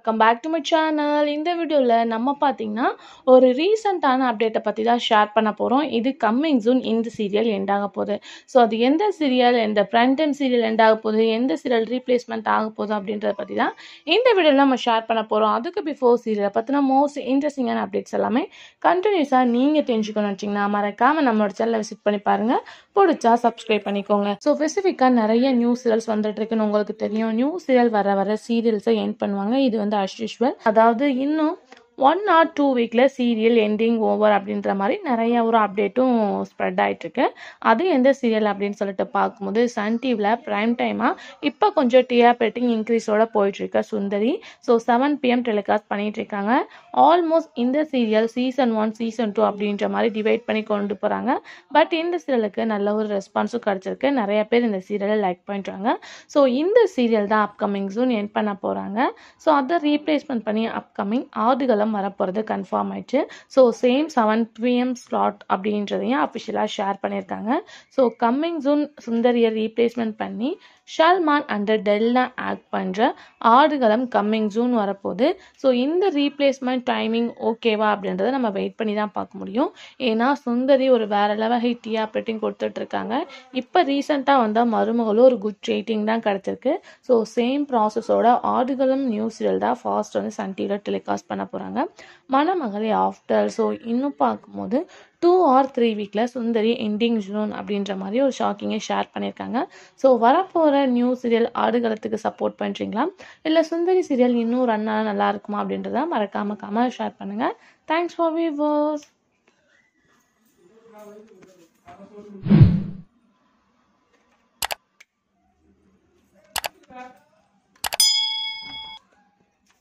welcome back to my channel இந்த வீடியோவில் நம்ம பார்த்தீங்கன்னா ஒரு ரீசண்டான அப்டேட்டை பற்றி தான் ஷேர் பண்ண போகிறோம் இது கம்மிங் ஜூன் இந்த சீரியல் எண்ட் ஆக போகுது ஸோ அது எந்த சீரியல் எந்த பிரைம் டைம் சீரியல் எண்ட் ஆக போகுது எந்த சீரியல் ரீப்ளேஸ்மெண்ட் ஆக போகுது அப்படின்றத பற்றி தான் இந்த வீடியோவில் நம்ம ஷேர் பண்ண போகிறோம் அதுக்கு பிஃபோர் சீரியலை பற்றின மோஸ்ட் இன்ட்ரெஸ்டிங்கான அப்டேட்ஸ் எல்லாமே கண்டினியூஸாக நீங்கள் தெரிஞ்சுக்கணும்னு வச்சிங்கன்னா மறக்காமல் நம்மளோட சேனலை விசிட் பண்ணி பாருங்கள் பிடிச்சா சப்ஸ்கிரைப் பண்ணிக்கோங்க ஸோ ஸ்பெசிஃபிக்காக நிறைய நியூ சீரியல்ஸ் வந்துட்டு இருக்குன்னு உங்களுக்கு தெரியும் நியூ சீரியல் வர வர சீரியல்ஸை எண்ட் பண்ணுவாங்க இது வந்து அஸ் யூஷுவல் அதாவது இன்னும் ஒன் ஆர் டூ வீக்கில் சீரியல் எண்டிங் ஓவர் அப்படின்ற மாதிரி நிறைய ஒரு அப்டேட்டும் ஸ்ப்ரெட் ஆகிட்டுருக்கு அது எந்த சீரியல் அப்படின்னு சொல்லிட்டு பார்க்கும்போது சன் டிவியில் ப்ரைம் டைமாக இப்போ கொஞ்சம் டிஆர் ரேட்டிங் இன்க்ரீஸோட போயிட்டுருக்கு Sundari so seven PM telecast பண்ணிட்டு இருக்காங்க ஆல்மோஸ்ட் இந்த serial season one season two அப்படின்ற மாதிரி டிவைட் பண்ணி கொண்டு போகிறாங்க பட் இந்த சீரியலுக்கு நல்ல ஒரு ரெஸ்பான்ஸும் கிடச்சிருக்கு நிறைய பேர் இந்த சீரியலை லைக் பண்ணுறாங்க ஸோ இந்த சீரியல் தான் அப்கமிங் ஜூன் என் பண்ண போகிறாங்க ஸோ அதை ரீப்ளேஸ்மெண்ட் பண்ணி அப்கமிங் ஆடுகளம் வரப்போகிறது கன்ஃபார்ம் ஆயிடுச்சு so same seven PM slot அப்படின்றதையும் அஃபிஷியலாக ஷேர் பண்ணியிருக்காங்க ஸோ கம்மிங் ஜூன் சுந்தரியை ரீப்ளேஸ்மெண்ட் பண்ணி ஷல்மான் அண்டர் டெல்ல ஆக்ட் பண்ணுற ஆடுகளம் கம்மிங் ஜூன் வரப்போகுது ஸோ இந்த ரீப்ளேஸ்மெண்ட் டைமிங் ஓகேவா அப்படின்றத நம்ம வெயிட் பண்ணி தான் பார்க்க முடியும் ஏன்னா சுந்தரி ஒரு வேற லெவல் ஹிட் டிஆர் ரேட்டிங் கொடுத்துட்ருக்காங்க இப்போ ரீசெண்டாக வந்த மருமகளும் ஒரு குட் ரேட்டிங் தான் கிடச்சிருக்கு ஸோ சேம் ப்ராசஸோட ஆடுகளம் நியூ சீரியல் தான் ஃபாஸ்ட் வந்து சன் டிவியில் டெலிகாஸ்ட் பண்ண போகிறாங்க மணமகளே ஆஃப்டர் ஸோ இன்னும் பார்க்கும்போது டூ ஆர் த்ரீ வீக்கில் சுந்தரி எண்டிங் ஜூன் அப்படின்ற மாதிரி ஒரு ஷாக்கிங்கை ஷேர் பண்ணியிருக்காங்க ஸோ வரப்போகிற நியூ சீரியல் ஆடுகளத்துக்கு சப்போர்ட் பண்ணுறீங்களா இல்லை சுந்தரி சீரியல் இன்னும் ரன் ஆனால் நல்லா இருக்குமா அப்படின்றத மறக்காமல் கமெண்ட் ஷேர் பண்ணுங்கள் தேங்க்ஸ் ஃபார் வியூவர்ஸ்